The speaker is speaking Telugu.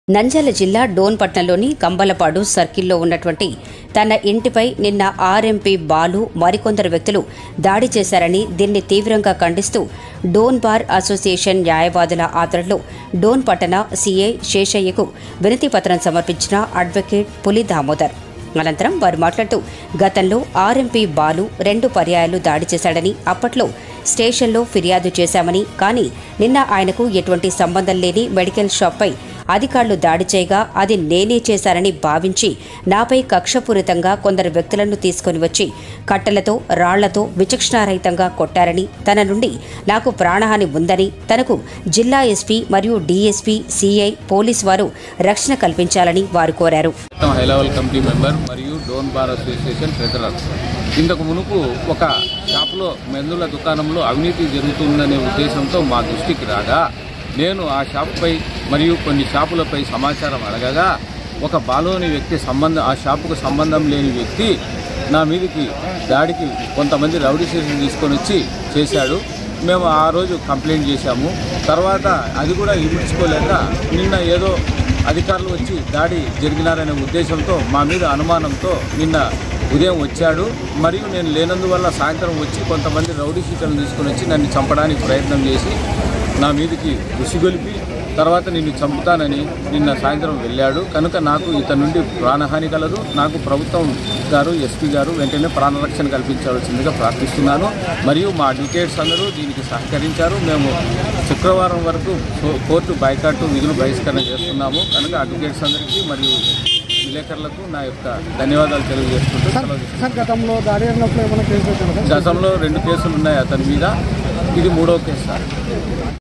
నంద్యాల జిల్లా డోన్పట్నంలోని కంబలపాడు సర్కిల్లో ఉన్నటువంటి తన ఇంటిపై నిన్న ఆర్ఎంపీ బాలు మరికొందరు వ్యక్తులు దాడి చేశారని దీన్ని తీవ్రంగా ఖండిస్తూ డోన్ బార్ అసోసియేషన్ న్యాయవాదుల ఆధ్వర్యంలో డోన్ పట్టణ సీఐ శేషయ్యకు వినతి పత్రం సమర్పించిన అడ్వకేట్ పులి దామోదర్ అనంతరం వారు మాట్లాడుతూ గతంలో ఆర్ఎంపీ బాలు రెండు పర్యాయాలు దాడి చేశాడని అప్పట్లో స్టేషన్లో ఫిర్యాదు చేశామని కానీ నిన్న ఆయనకు ఎటువంటి సంబంధం లేని మెడికల్ షాప్పై అధికారులు దాడి చేయగా అది నేనే చేశానని భావించి నాపై కక్షపూరితంగా కొందరు వ్యక్తులను తీసుకొని వచ్చి కట్టెలతో రాళ్లతో విచక్షణారహితంగా కొట్టారని తన నుండి నాకు ప్రాణహాని ఉందని తనకు జిల్లా ఎస్పీ మరియు డీఎస్పీ సీఐ పోలీస్ వారు రక్షణ కల్పించాలని వారు కోరారు మొత్తం హై లెవెల్ కమిటీ మెంబర్ మరియు డోన్ బార్ అసోసియేషన్ ట్రెజరర్ ఇంతకు మునుపు ఒక షాపులో మందుల దుకాణంలో అవినీతి జరుగుతుందనే ఉద్దేశంతో మా దృష్టికి రాగా నేను ఆ షాపుపై మరియు కొన్ని షాపులపై సమాచారం అడగగా ఒక బాలోని వ్యక్తి సంబంధం ఆ షాపుకు సంబంధం లేని వ్యక్తి నా మీదకి దాడికి కొంతమంది రౌడీ స్టేషన్ తీసుకొని వచ్చి చేశాడు మేము ఆ రోజు కంప్లైంట్ చేశాము తర్వాత అది కూడా ఇమిడ్చుకోలేక నిన్న ఏదో అధికారులు వచ్చి దాడి జరిగినారనే ఉద్దేశంతో మా మీద అనుమానంతో నిన్న ఉదయం వచ్చాడు మరియు నేను లేనందువల్ల సాయంత్రం వచ్చి కొంతమంది రౌడీ షీటర్లు తీసుకొని వచ్చి నన్ను చంపడానికి ప్రయత్నం చేసి నా మీదకి ఉసిగొలిపి తర్వాత నిన్ను చంపుతానని నిన్న సాయంత్రం వెళ్ళాడు కనుక నాకు ఇతని నుండి ప్రాణహాని కలదు నాకు ప్రభుత్వం గారు ఎస్పీ గారు వెంటనే ప్రాణరక్షణ కల్పించవలసిందిగా ప్రార్థిస్తున్నాను మరియు మా అడ్వకేట్స్ అందరూ దీనికి సహకరించారు మేము శుక్రవారం వరకు కో- కోర్టు బైకాట్ విధులు బహిష్కరణ చేస్తున్నాము కనుక అడ్వకేట్స్ అందరికీ మరియు విలేకరులకు నా యొక్క ధన్యవాదాలు తెలియజేసుకుంటూ సెలవు తీసుకుంటున్నాను. సార్ గతంలో దాడి అయినప్పుడు ఏమైనా కేసు పెట్టారు సార్ గతంలో రెండు కేసులు ఉన్నాయి అతని మీద ఇది మూడో కేసు సార్